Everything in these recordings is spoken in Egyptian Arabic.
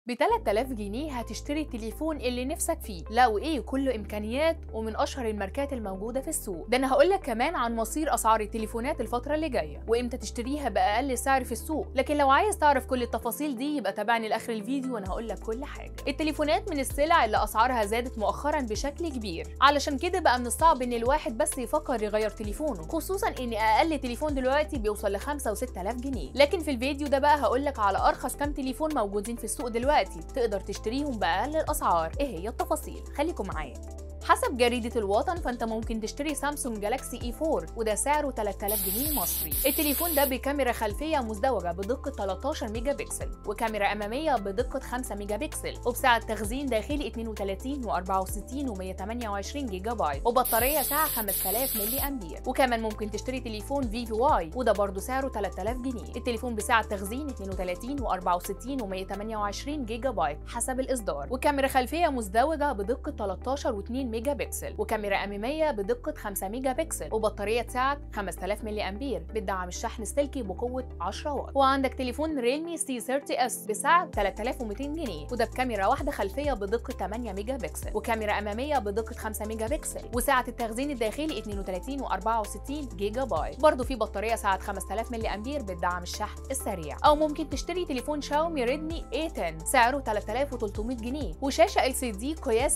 ب 3000 جنيه هتشتري التليفون اللي نفسك فيه لا وايه كله امكانيات ومن اشهر الماركات الموجوده في السوق ده انا هقول لك كمان عن مصير اسعار التليفونات الفتره اللي جايه وامتى تشتريها باقل سعر في السوق لكن لو عايز تعرف كل التفاصيل دي يبقى تابعني لاخر الفيديو وانا هقول لك كل حاجه التليفونات من السلع اللي اسعارها زادت مؤخرا بشكل كبير علشان كده بقى من الصعب ان الواحد بس يفكر يغير تليفونه خصوصا ان اقل تليفون دلوقتي بيوصل ل 5 و6000 جنيه لكن في الفيديو ده بقى هقول لك على ارخص كام تليفون موجودين في السوق دلوقتي تقدر تشتريهم بأقل الأسعار إيه هي التفاصيل خليكم معايا حسب جريدة الوطن فانت ممكن تشتري سامسونج جالاكسي اي 4 وده سعره 3000 جنيه مصري التليفون ده بكاميرا خلفية مزدوجة بدقة 13 ميجا بكسل وكاميرا أمامية بدقة 5 ميجا بكسل وبسعة تخزين داخلي 32 و64 و128 جيجا بايت وبطارية سعة 5000 ملي أمبير وكمان ممكن تشتري تليفون فيفي واي وده برضه سعره 3000 جنيه التليفون بسعة تخزين 32 و64 و128 جيجا بايت حسب الإصدار وكاميرا خلفية مزدوجة بدقة 13 و2 ميجا بكسل وكاميرا أمامية بدقة 5 ميجا بكسل وبطارية سعة 5000 ملي أمبير بتدعم الشحن السلكي بقوة 10 واط وعندك تليفون ريلمي سي 30 اس بسعة 3200 جنيه وده بكاميرا واحدة خلفية بدقة 8 ميجا بكسل وكاميرا أمامية بدقة 5 ميجا بكسل وسعة التخزين الداخلي 32 و64 جيجا بايت برضه في بطارية سعة 5000 ملي أمبير بتدعم الشحن السريع أو ممكن تشتري تليفون شاومي ريدمي A10 سعره 3300 جنيه وشاشة LCD قياس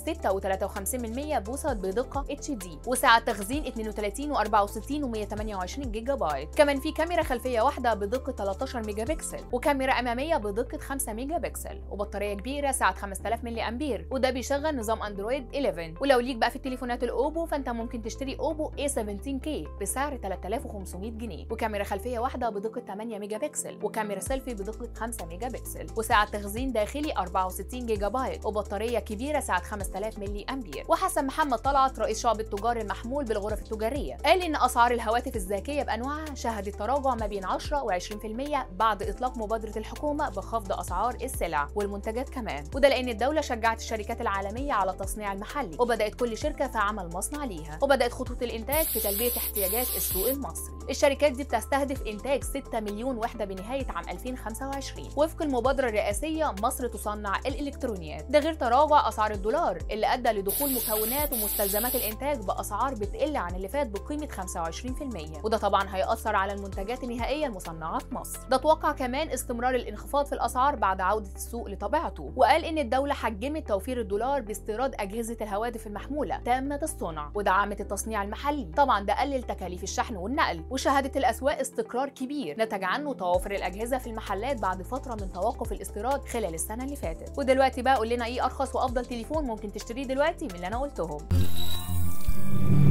6 و53 بوصة بدقة اتش دي وسعة تخزين 32 و64 و128 جيجا بايت كمان في كاميرا خلفية واحدة بدقة 13 ميجا بكسل وكاميرا أمامية بدقة 5 ميجا بكسل وبطارية كبيرة سعة 5000 ملي أمبير وده بيشغل نظام أندرويد 11 ولو ليك بقى في التليفونات الأوبو فأنت ممكن تشتري أوبو A17K بسعر 3500 جنيه وكاميرا خلفية واحدة بدقة 8 ميجا بكسل وكاميرا سيلفي بدقة 5 ميجا بكسل وسعة تخزين داخلي 64 جيجا بايت وبطارية كبيرة سعة 5000 ملي أمبير وحسب محمد طلعت رئيس شعب التجار المحمول بالغرف التجارية قال إن أسعار الهواتف الذكية بأنواعها شهدت تراجع ما بين 10 و20% بعد إطلاق مبادرة الحكومة بخفض أسعار السلع والمنتجات كمان وده لأن الدولة شجعت الشركات العالمية على التصنيع المحلي وبدأت كل شركة في عمل مصنع ليها وبدأت خطوط الإنتاج في تلبية احتياجات السوق المصري الشركات دي بتستهدف إنتاج 6 مليون وحدة بنهاية عام 2025 وفق المبادرة الرئاسية مصر تصنع الإلكترونيات ده غير تراجع أسعار الدولار اللي أدى لدخول مكونات ومستلزمات الإنتاج بأسعار بتقل عن اللي فات بقيمة 25% وده طبعا هيأثر على المنتجات النهائية المصنعة في مصر ده توقع كمان استمرار الانخفاض في الأسعار بعد عودة السوق لطبيعته وقال إن الدولة حجمت توفير الدولار باستيراد أجهزة الهواتف المحمولة تامة الصنع ودعمت التصنيع المحلي طبعا ده قلل تكاليف الشحن والنقل وشهدت الأسواق استقرار كبير نتج عنه توافر الأجهزة في المحلات بعد فترة من توقف الاستيراد خلال السنة اللي فاتت ودلوقتي بقى قول لنا إيه أرخص وأفضل تليفون ممكن تشتريه دلوقتي من اللي أنا قلتهم